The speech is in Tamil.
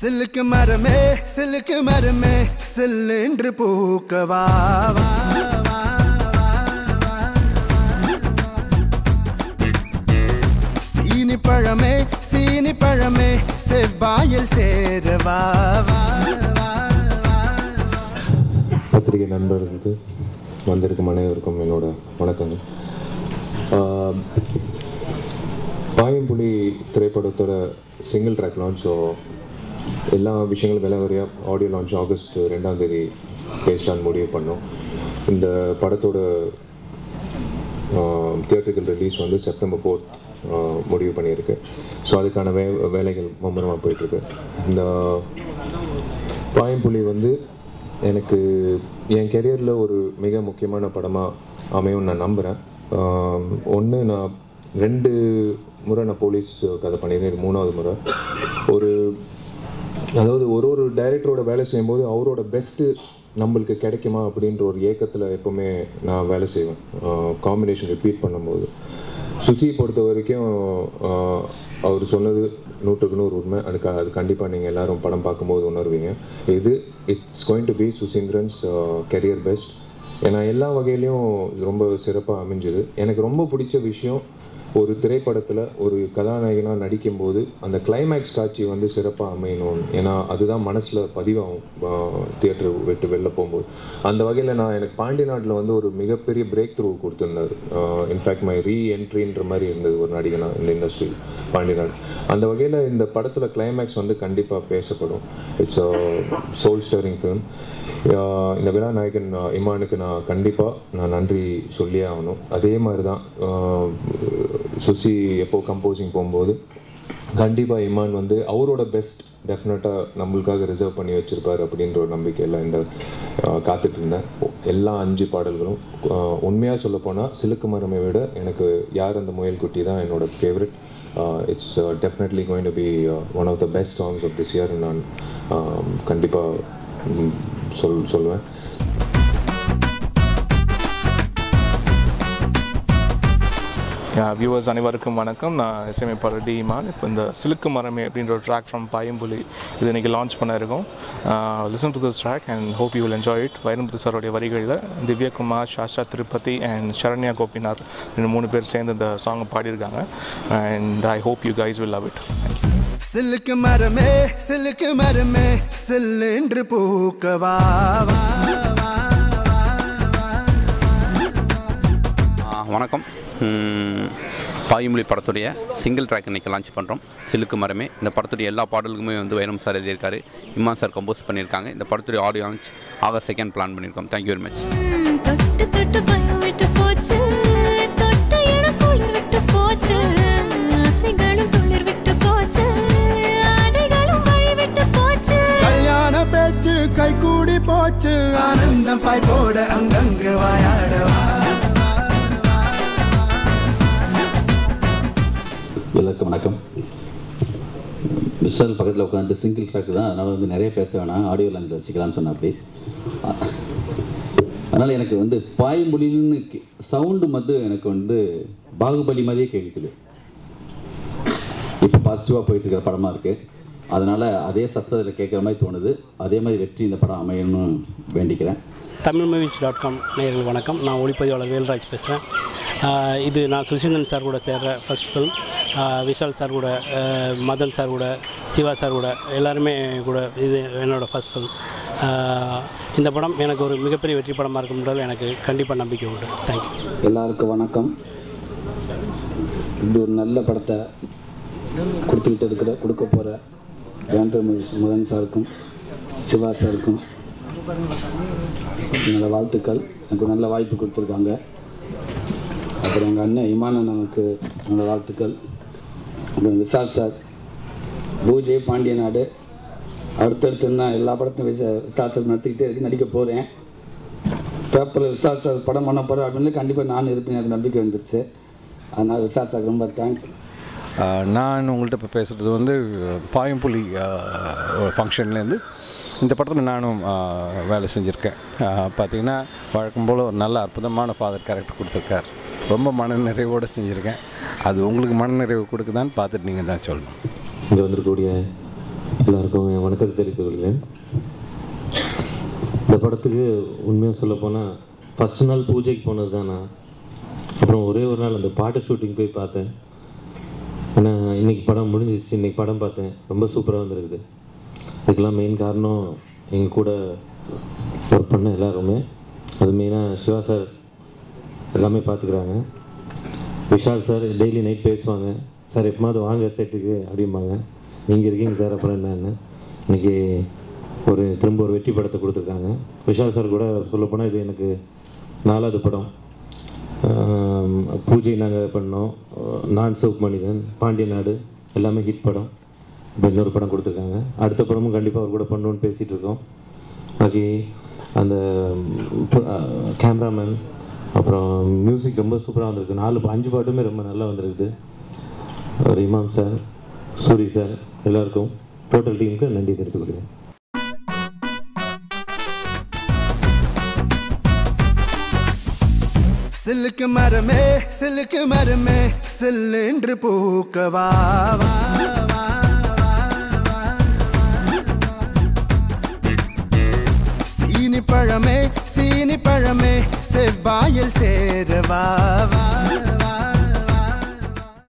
சில்லுக்கு மரமே சில்லுக்கு மரமே சில்லென்று பூக்கவா வா, வா, வா, வா. சீனி பழமே சீனி பழமே செவ்வாயில் சேரவா வா, வா, வா. பத்திரிகை நண்பர்களுக்கு வந்திருக்கும் அனைவருக்கும் என்னோட வணக்கங்கள் ஆஹ், பாயம்புலி திரைப்படத்தோட சிங்கிள் ட்ராக் லான்ச் ஸோ எல்லா விஷயங்களும் விலவரியாக ஆடியோ லான்ச் ஆகஸ்ட் ரெண்டாம் தேதி பேசலான்னு முடிவு பண்ணோம் இந்த படத்தோட தியேட்டர்கள் ரிலீஸ் வந்து செப்டம்பர் ஃபோர்த் முடிவு பண்ணியிருக்கு ஸோ அதுக்கான வே வேலைகள் மும்முரமாக போயிட்டுருக்கு இந்த பாயம்புலி வந்து எனக்கு என் கெரியரில் ஒரு மிக முக்கியமான படமாக அமையும் நான் நம்புகிறேன் ஒன்று நான் ரெண்டு முறை நான் போலீஸ் கதை பண்ணியிருக்கேன் இது மூணாவது முறை ஒரு அதாவது ஒரு ஒரு டைரக்டரோட வேலை செய்யும்போது அவரோட பெஸ்ட்டு நம்மளுக்கு கிடைக்குமா அப்படின்ற ஒரு ஏக்கத்தில் எப்போவுமே நான் வேலை செய்வேன் காம்பினேஷன் ரிப்பீட் பண்ணும்போது சுசி பொறுத்த வரைக்கும் ஆஹ், அவர் சொன்னது நூற்றுக்கு நூறு உண்மை அதுக்கு அது கண்டிப்பாக நீங்கள் எல்லாரும் படம் பார்க்கும்போது உணர்வீங்க இது it's going to be Suseenthiran's career best ஏன்னா எல்லா வகையிலையும் ரொம்ப சிறப்பாக அமைஞ்சுது எனக்கு ரொம்ப பிடிச்ச விஷயம் ஒரு திரைப்படத்தில் ஒரு கதாநாயகனாக நடிக்கும்போது அந்த கிளைமேக்ஸ் காட்சி வந்து சிறப்பாக அமையணும் ஏன்னா அதுதான் மனசில் பதிவாகும் தியேட்டர் விட்டு வெளில போகும்போது அந்த வகையில் நான் எனக்கு பாண்டி நாட்டில் வந்து ஒரு மிகப்பெரிய பிரேக் த்ரூ கொடுத்துருந்தாரு இன்ஃபேக்ட் மை ரீ என்ட்ரின்ற மாதிரி இருந்தது ஒரு நடிகனா இந்த இண்டஸ்ட்ரி பாண்டி நாடு அந்த வகையில் இந்த படத்தில் கிளைமேக்ஸ் வந்து கண்டிப்பாக பேசப்படும் இட்ஸ் சோல் ஸ்டரிங் ஃபிலிம் இந்த விழா நாயகன் ஆஹ், இமானுக்கு நான் கண்டிப்பாக நான் நன்றி சொல்லியே ஆகணும் அதே மாதிரி தான் ஆஹ், சுசி எப்போ கம்போசிங் போகும்போது கண்டிப்பாக இமான் வந்து அவரோட பெஸ்ட் டெஃபினட்டாக நம்மளுக்காக ரிசர்வ் பண்ணி வச்சிருப்பாரு அப்படின்ற ஒரு நம்பிக்கையில் இந்த ஆஹ், காத்துட்டு இருந்தேன் எல்லா அஞ்சு பாடல்களும் உண்மையாக சொல்ல போனால் சிலுக்கு மரமை விட எனக்கு யார் அந்த முயல் குட்டி தான் என்னோட favourite it's definitely going to be one of the best songs of this year நான் கண்டிப்பாக சொல் சொல்லுவேன் வியூவர்ஸ் அனைவருக்கும் வணக்கம் நான் இசையமைப்பாளர் டி இமான் இப்போ இந்த சிலுக்கு மரமே அப்படின்ற ஒரு ட்ராக் ஃப்ரம் பாயம்புலி இது இன்றைக்கி லான்ச் பண்ண இருக்கோம் listen to this track and hope you will enjoy it Vairamuthu சாரோடைய வரிகளில் திவ்யகுமார் சாஷா திருப்பதி அண்ட் சரண்யா கோபிநாத் இந்த மூணு பேர் சேர்ந்து இந்த சாங்கை பாடியிருக்காங்க and I hope you guys will love it சில்லுக்கு மரமே சில்லுக்கு மரமே சில்லென்று பூக்கவா வா, வா, வா, ஆ, வணக்கம் ம், பாயுமொழி படத்துடைய சிங்கிள் ட்ராக் இன்றைக்கி லான்ச் பண்ணுறோம் சிலுக்கு மரமே இந்த படத்துடைய எல்லா பாடல்களுமே வந்து வைரம் சார் எழுதியிருக்காரு இம்மான் சார் கம்போஸ் பண்ணியிருக்காங்க இந்த படத்துடைய audio launch August second plan பண்ணியிருக்கோம் தேங்க்யூ வெரி மச் தொட்டு தொட்டு பயம் விட்டு போச்சு தொட்ட இடம் குளிர் விட்டு போச்சு ஆசைகளும் துளிர் விட்டு போச்சு ஆடைகளும் வழி விட்டு போச்சு கல்யாண பேச்சு கை கூடி போச்சு ஆனந்தம் பாய் போட அங்கங்க வாயாடவா எல்லாருக்கும் வணக்கம் விஷால் பக்கத்தில் உட்காந்து சிங்கிள் ட்ராக் தான் அதனால் வந்து நிறைய பேச வேணாம் ஆடியோ லாங்கில் வச்சுக்கலாம்னு சொன்ன அப்படி அதனால் எனக்கு வந்து பாய்மொழின்னு சவுண்டு மட்டும் எனக்கு வந்து பாகுபலி மாதிரியே கேட்குது இப்போ பாசிட்டிவாக போயிட்டு இருக்கிற படமாக இருக்குது அதனால் அதே சத்தத்தில் கேட்குற மாதிரி தோணுது அதே மாதிரி வெற்றி இந்த படம் அமையணும்னு வேண்டிக்கிறேன் தமிழ் மூவிஸ் டாட் காம் நேயர்கள் வணக்கம் நான் ஒளிப்பதிவாளர் வேல்ராஜ் பேசுகிறேன் இது நான் சுசீந்திரன் சார் கூட சேர்ற ஃபர்ஸ்ட் ஃபிலிம் விஷால் சார் கூட ஆஹ் மதன் சார் கூட சிவா சார் கூட எல்லாருமே கூட இது என்னோடய ஃபர்ஸ்ட் ஃபிலிம் இந்த படம் எனக்கு ஒரு மிகப்பெரிய வெற்றி படமாக இருக்கும்ன்றது எனக்கு கண்டிப்பாக நம்பிக்கை உண்டு தேங்க்யூ எல்லாருக்கும் வணக்கம் இப்படி ஒரு நல்ல படத்தை கொடுத்துக்கிட்டு இருக்கிற கொடுக்க போகிற ஜான்தர் மகன் சாருக்கும் சிவா சாருக்கும் என்னோட வாழ்த்துக்கள் எனக்கு ஒரு நல்ல வாய்ப்பு கொடுத்துருக்காங்க அப்புறம் எங்கள் அண்ணன் இமானன் நமக்கு என்னோட வாழ்த்துக்கள் அப்புறம் விஷால் சார் பூஜை பாண்டிய நாடு அடுத்தடுத்து நான் எல்லா படத்தையும் விஷா- விஷால் சார் நடத்திக்கிட்டே இருக்கு நடிக்க போகிறேன் பேப்பரில் விசால் சார் படம் பண்ண போகிறேன் அப்படின்னு கண்டிப்பாக நான் இருப்பேன் எனக்கு நம்பிக்கை வந்துருச்சு அதனால் விசால் சார் ரொம்ப தேங்க்ஸ் ஆஹ் நான் உங்கள்கிட்ட இப்போ பேசுகிறது வந்து பாயம்புலி ஃபங்க்ஷன்லேருந்து இந்த படத்தில் நானும் ஆஹ், வேலை செஞ்சுருக்கேன் பார்த்தீங்கன்னா வழக்கம் போல் ஒரு நல்ல அற்புதமான ஃபாதர் கேரக்டர் கொடுத்துருக்கார் ரொம்ப மனநிறைவோடு செஞ்சுருக்கேன் அது உங்களுக்கு மனநிறைவு கொடுக்குதான்னு பார்த்துட்டு நீங்கள் தான் சொல்லணும் இங்கே வந்திருக்கக்கூடிய எல்லாருக்கும் என் வணக்கத்தை தெரிவித்துக் கொள்கிறேன் இந்த படத்துக்கு உண்மையாக சொல்ல போனால் ஃபஸ்ட் நாள் பூஜைக்கு போனது தான் நான் அப்புறம் ஒரே ஒரு நாள் அந்த பாட்டு ஷூட்டிங் போய் பார்த்தேன் ஏன்னா இன்னைக்கு படம் முடிஞ்சிச்சு இன்னைக்கு படம் பார்த்தேன் ரொம்ப சூப்பராக வந்திருக்குது இதுக்கெல்லாம் மெயின் காரணம் எங்கள் கூட ஒர்க் பண்ண எல்லாருமே அது மெயினாக சிவா சார் எல்லாமே பார்த்துக்குறாங்க விஷால் சார் டெய்லி நைட் பேசுவாங்க சார் எப்போமாவது வாங்க செட்டுக்கு அப்படிம்பாங்க நீங்கள் இருக்கீங்க சார் அப்புறம் என்னன்னு இன்னைக்கு ஒரு திரும்ப ஒரு வெற்றி படத்தை கொடுத்துருக்காங்க விஷால் சார் கூட சொல்லப்போனால் இது எனக்கு நாலாவது படம் ஆம், பூஜை நாங்கள் பண்ணோம் நான் சிவப் மனிதன் பாண்டிய நாடு எல்லாமே ஹிட் படம் இப்போ இன்னொரு படம் கொடுத்துருக்காங்க அடுத்த படமும் கண்டிப்பாக அவர் கூட பண்ணணும்னு பேசிகிட்டு இருக்கோம் பாக்கி அந்த கேமராமேன் அப்புறம் மியூசிக் ரொம்ப சூப்பராக வந்திருக்கு நாலு அஞ்சு பாட்டுமே ரொம்ப நல்லா வந்திருக்குது ஒரு இமாம் சார் சூரி சார் எல்லாருக்கும் டோட்டல் டீமுக்கு நன்றி தெரிவித்துக் கொள்கிறேன் சில்லுக்கு மரமே சில்லுக்கு மரமே சில்லென்று பூக்கவாவா